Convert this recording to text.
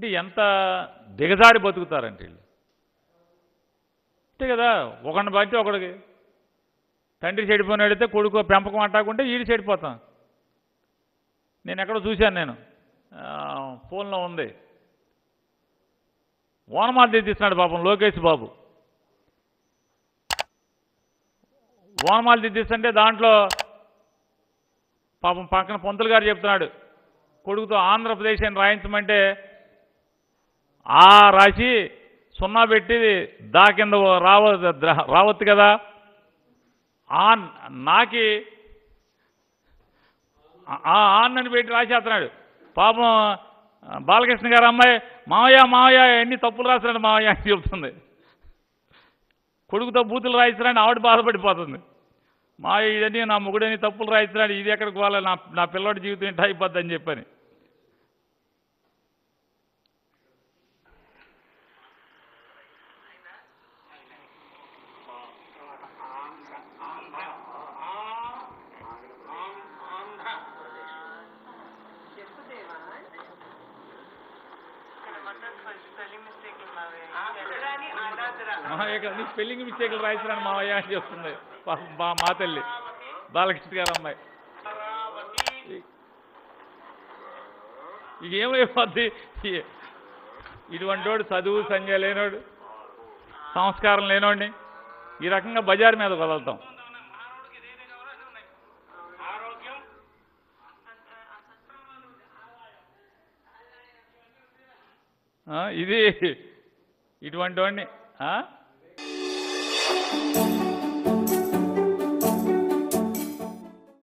అంటే ఎంత దిగజారి బతుకుతారంటే వీళ్ళు అంతే కదా ఒకడిని బట్టి ఒకడికి తండ్రి చెడిపోయినాడైతే కొడుకు పెంపకం అంటాకుంటే ఈడు చెడిపోతాం నేను ఎక్కడో చూశాను నేను ఆ, ఫోన్లో ఉంది ఓనమాలు దిద్దిస్తున్నాడు పాపం లోకేష్ బాబు ఓనమాలు దిద్దిస్తుంటే దాంట్లో పాపం పక్కన పొంతులు గారు చెప్తున్నాడు కొడుకుతో ఆంధ్రప్రదేశ్ అని రాయించమంటే ఆ రాసి సున్నా పెట్టి దా కింద రావ రావద్దు కదా ఆ నాకి ఆ ఆన్ అని పెట్టి రాసేస్తున్నాడు పాపం బాలకృష్ణ గారు అమ్మాయి మావయ్య మావయ్య ఎన్ని తప్పులు రాస్తున్నాడు మావయ్య అని చెప్తుంది కొడుకుతో బూతులు రాయిస్తున్నాడు ఆవిడ బాధపడిపోతుంది మావయ్య ఇదని నా మొగుడని తప్పులు రాయిస్తున్నాడు ఇది ఎక్కడికి పోవాలి నా నా పిల్లోడి జీవితం ఇంట అయిపోద్ది అని చెప్పని మావయ్య గారు, నీ స్పెల్లింగ్ మిస్టేక్లు రాయిస్తున్నాడు మావయ్య అని చెప్తుంది పాపం మా మా తల్లి బాలకృష్ణ గారు అమ్మాయి ఇక ఏమైపోద్ది ఈ- ఇటువంటి వాడు చదువు సంజయ్ లేనోడు సంస్కారం లేనోడిని ఈ రకంగా బజార్ మీద వదలుతాం ఆ, ఇది ఇటువంటి వాడిని ఆ?